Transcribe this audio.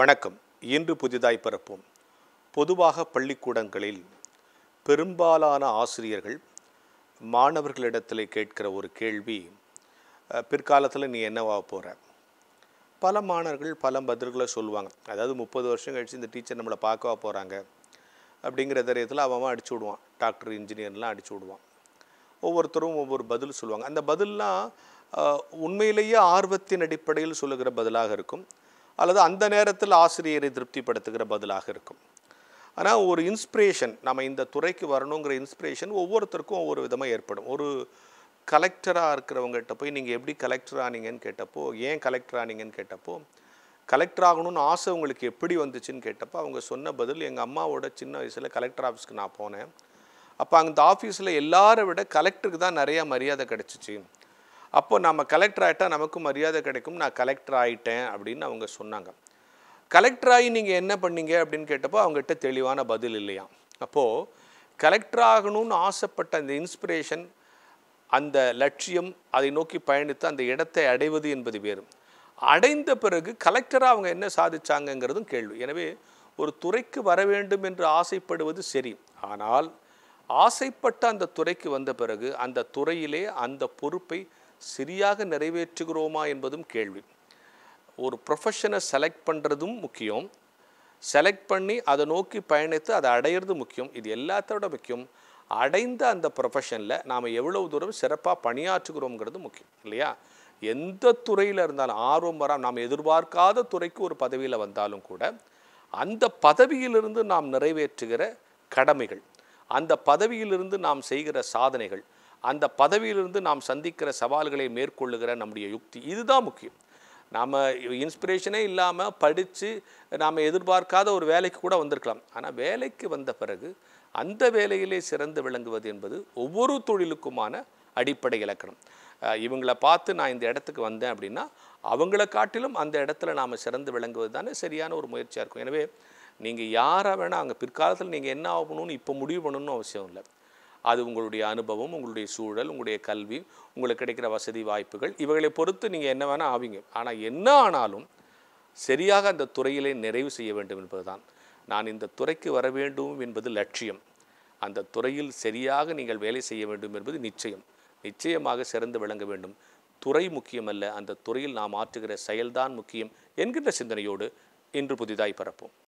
வணக்கம் இன்று புதிதாய் பிறப்போம் பொதுவாக பள்ளிக்கூடங்களில் பெரும்பாலான ஆசிரியர்கள் மாணவர்களிடத்தில் கேட்கிற ஒரு கேள்வி அஹ், பிற்காலத்தில் நீ என்னவா போகிற பல மாணவர்கள் பல பதில்களை சொல்லுவாங்க அதாவது முப்பது வருஷம் கழிச்சு இந்த டீச்சர் நம்மளை பார்க்கவா போகிறாங்க அப்படிங்கிற தைரியத்தில் அவன் அவன் அடிச்சு விடுவான் டாக்டர் இன்ஜினியர்லாம் அடிச்சு விடுவான் ஒவ்வொருத்தரும் ஒவ்வொரு பதில் சொல்லுவாங்க அந்த பதில்லாம் அஹ், உண்மையிலேயே ஆர்வத்தின் அடிப்படையில் சொல்லுகிற பதிலாக இருக்கும் அல்லது அந்த நேரத்தில் ஆசிரியரை திருப்திப்படுத்துகிற பதிலாக இருக்கும் ஆனால் ஒரு இன்ஸ்பிரேஷன் நம்ம இந்த துறைக்கு வரணுங்கிற இன்ஸ்பிரேஷன் ஒவ்வொருத்தருக்கும் ஒவ்வொரு விதமாக ஏற்படும் ஒரு கலெக்டராக இருக்கிறவங்ககிட்ட போய் நீங்கள் எப்படி கலெக்டர் ஆனீங்கன்னு கேட்டப்போ ஏன் கலெக்டர் ஆனீங்கன்னு கேட்டப்போ கலெக்டர் ஆகணும்னு ஆசை உங்களுக்கு எப்படி வந்துச்சுன்னு கேட்டப்போ அவங்க சொன்ன பதில் எங்கள் அம்மாவோட சின்ன வயசில் கலெக்டர் ஆஃபீஸ்க்கு நான் போனேன் அப்போ அந்த ஆஃபீஸில் எல்லாரை விட கலெக்டருக்கு தான் நிறைய மரியாதை கிடச்சிச்சு அப்போ நம்ம கலெக்டர் ஆகிட்டா நமக்கும் மரியாதை கிடைக்கும் நான் கலெக்டர் ஆகிட்டேன் அப்படின்னு அவங்க சொன்னாங்க கலெக்டர் ஆகி நீங்கள் என்ன பண்ணீங்க அப்படின்னு கேட்டப்போ அவங்ககிட்ட தெளிவான பதில் இல்லையா அப்போது கலெக்டர் ஆகணும்னு ஆசைப்பட்ட அந்த இன்ஸ்பிரேஷன் அந்த லட்சியம் அதை நோக்கி பயணித்து அந்த இடத்தை அடைவது என்பது வேறு அடைந்த பிறகு கலெக்டராக அவங்க என்ன சாதிச்சாங்கங்கிறதும் கேள்வி எனவே ஒரு துறைக்கு வர வேண்டும் என்று ஆசைப்படுவது சரி ஆனால் ஆசைப்பட்ட அந்த துறைக்கு வந்த பிறகு அந்த துறையிலே அந்த பொறுப்பை சரியாக நிறைவேற்றுகிறோமா என்பதும் கேள்வி ஒரு ப்ரொஃபஷனை செலக்ட் பண்ணுறதும் முக்கியம் செலக்ட் பண்ணி அதை நோக்கி பயணித்து அதை அடையிறது முக்கியம் இது எல்லாத்தோட முக்கியம் அடைந்த அந்த ப்ரொஃபஷனில் நாம் எவ்வளவு தூரம் சிறப்பாக பணியாற்றுகிறோங்கிறது முக்கியம் இல்லையா எந்த துறையில் இருந்தாலும் ஆர்வம் வரா நாம் எதிர்பார்க்காத துறைக்கு ஒரு பதவியில் வந்தாலும் கூட அந்த பதவியிலிருந்து நாம் நிறைவேற்றுகிற கடமைகள் அந்த பதவியிலிருந்து நாம் செய்கிற சாதனைகள் அந்த பதவியிலிருந்து நாம் சந்திக்கிற சவால்களை மேற்கொள்ளுகிற நம்முடைய யுக்தி இதுதான் முக்கியம் நாம் இன்ஸ்பிரேஷனே இல்லாமல் படித்து நாம் எதிர்பார்க்காத ஒரு வேலைக்கு கூட வந்திருக்கலாம் ஆனால் வேலைக்கு வந்த பிறகு அந்த வேலையிலே சிறந்து விளங்குவது என்பது ஒவ்வொரு தொழிலுக்குமான அடிப்படை இலக்கணம் அஹ் இவங்களை பார்த்து நான் இந்த இடத்துக்கு வந்தேன் அப்படின்னா அவங்கள காட்டிலும் அந்த இடத்துல நாம் சிறந்து விளங்குவது தானே சரியான ஒரு முயற்சியாக இருக்கும் எனவே நீங்கள் யாராக வேணால் அங்கே பிற்காலத்தில் நீங்கள் என்ன ஆகணும்னு இப்போ முடிவு பண்ணணும்னு அவசியம் இல்லை அது உங்களுடைய அனுபவம் உங்களுடைய சூழல் உங்களுடைய கல்வி உங்களுக்கு கிடைக்கிற வசதி வாய்ப்புகள் இவைகளை பொறுத்து நீங்கள் என்ன வேணால் ஆவீங்க ஆனால் என்ன ஆனாலும் சரியாக அந்த துறையிலே நிறைவு செய்ய வேண்டும் என்பதுதான் நான் இந்த துறைக்கு வர வேண்டும் என்பது லட்சியம் அந்த துறையில் சரியாக நீங்கள் வேலை செய்ய வேண்டும் என்பது நிச்சயம் நிச்சயமாக சிறந்து விளங்க வேண்டும் துறை முக்கியமல்ல அந்த துறையில் நாம் ஆற்றுகிற செயல்தான் முக்கியம் என்கின்ற சிந்தனையோடு இன்று புதிதாய் பரப்போம்